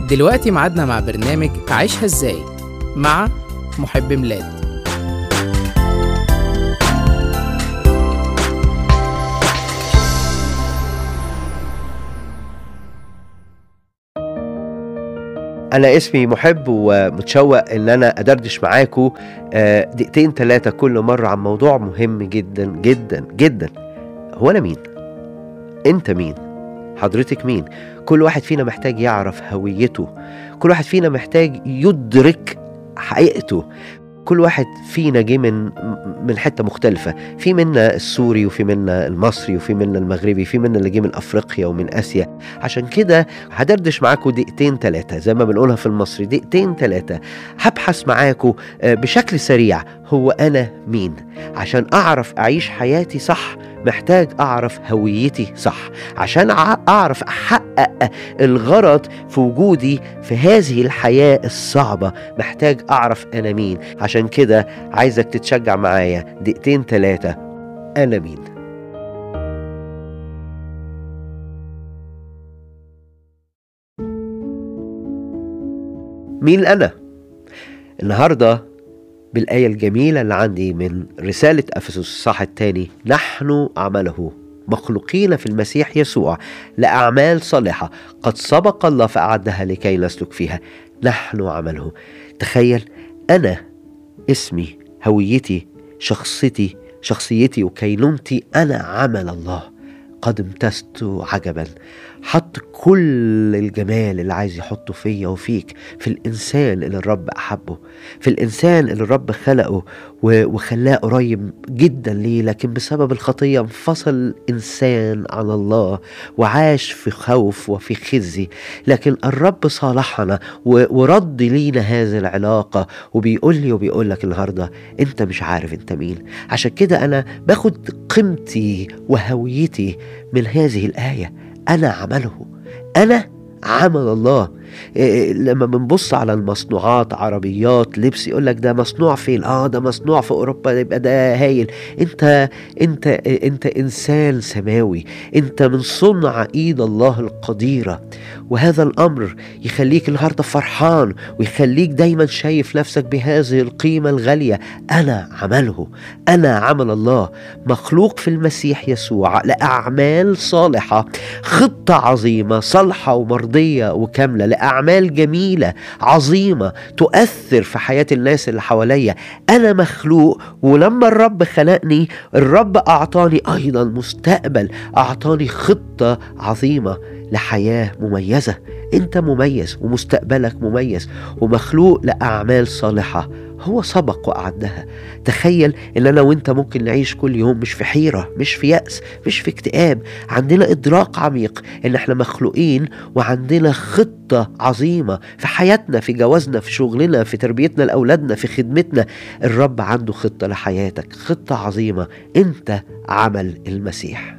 دلوقتي ميعادنا مع برنامج عيشها ازاي مع محب ميلاد أنا اسمي محب ومتشوق إن أنا أدردش معاكم آه، دقيقتين ثلاثة كل مرة عن موضوع مهم جدا جدا جدا هو أنا مين؟ أنت مين؟ حضرتك مين؟ كل واحد فينا محتاج يعرف هويته كل واحد فينا محتاج يدرك حقيقته كل واحد فينا جه من من حته مختلفه في منا السوري وفي منا المصري وفي منا المغربي في منا اللي جه من افريقيا ومن اسيا عشان كده هدردش معاكم دقيقتين ثلاثه زي ما بنقولها في المصري دقيقتين ثلاثه هبحث معاكم آه، بشكل سريع هو انا مين عشان اعرف اعيش حياتي صح محتاج اعرف هويتي صح عشان أع- اعرف احقق الغرض في وجودي في هذه الحياه الصعبه محتاج اعرف انا مين عشان كده عايزك تتشجع معايا دقيقتين ثلاثه انا مين مين انا النهارده بالآية الجميلة اللي عندي من رسالة أفسس الصح الثاني نحن عمله مخلوقين في المسيح يسوع لأعمال صالحة قد سبق الله فأعدها لكي نسلك فيها نحن عمله تخيل أنا اسمي هويتي شخصيتي شخصيتي وكينونتي أنا عمل الله قد امتزت عجبا حط كل الجمال اللي عايز يحطه فيا وفيك في الإنسان اللي الرب أحبه في الإنسان اللي الرب خلقه و- وخلاه قريب جدا ليه لكن بسبب الخطية انفصل إنسان عن الله وعاش في خوف وفي خزي لكن الرب صالحنا و- ورد لينا هذه العلاقة وبيقول لي وبيقول لك النهاردة أنت مش عارف أنت مين عشان كده أنا باخد قيمتي وهويتي من هذه الآية أنا عمله أنا عمل الله إيه، لما بنبص على المصنوعات عربيات لبس يقول لك ده مصنوع فين اه ده مصنوع في اوروبا يبقى ده هايل انت انت انت انسان سماوي انت من صنع ايد الله القديره وهذا الامر يخليك النهارده فرحان ويخليك دايما شايف نفسك بهذه القيمه الغاليه انا عمله انا عمل الله مخلوق في المسيح يسوع لاعمال صالحه خطه عظيمه صالحه ومرضيه وكامله لاعمال جميله عظيمه تؤثر في حياه الناس اللي حواليا انا مخلوق ولما الرب خلقني الرب اعطاني ايضا مستقبل اعطاني خطه عظيمه لحياه مميزه انت مميز ومستقبلك مميز ومخلوق لاعمال صالحه هو سبق واعدها تخيل ان انا وانت ممكن نعيش كل يوم مش في حيره مش في ياس مش في اكتئاب عندنا ادراك عميق ان احنا مخلوقين وعندنا خطه عظيمه في حياتنا في جوازنا في شغلنا في تربيتنا لاولادنا في خدمتنا الرب عنده خطه لحياتك خطه عظيمه انت عمل المسيح